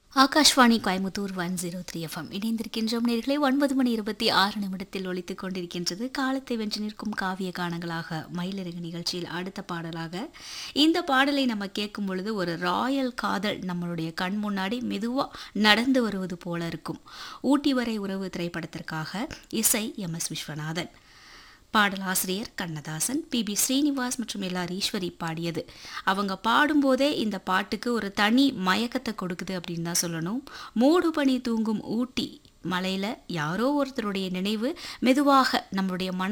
Akashvani Coimbatore one zero three FM இணைந்திருக்கின்றோம் நேர்களை ஒன்பது மணி இருபத்தி ஆறு நிமிடத்தில் ஒலித்துக் கொண்டிருக்கின்றது காலத்தை வென்று நிற்கும் காவிய கானங்களாக மயிலிறகு நிகழ்ச்சியில் அடுத்த பாடலாக இந்த பாடலை நம்ம கேட்கும் பொழுது ஒரு ராயல் காதல் நம்மளுடைய கண் முன்னாடி மெதுவாக நடந்து வருவது போல இருக்கும் ஊட்டி வரை உறவு திரைப்படத்திற்காக இசை எம் எஸ் விஸ்வநாதன் பாடலாசிரியர் கண்ணதாசன் பி பி ஸ்ரீனிவாஸ் மற்றும் எல்ஆர் ஈஸ்வரி பாடியது அவங்க பாடும்போதே இந்த பாட்டுக்கு ஒரு தனி மயக்கத்தை கொடுக்குது அப்படின்னு தான் சொல்லணும் மூடு பனி தூங்கும் ஊட்டி மலையில் யாரோ ஒருத்தருடைய நினைவு மெதுவாக நம்மளுடைய மன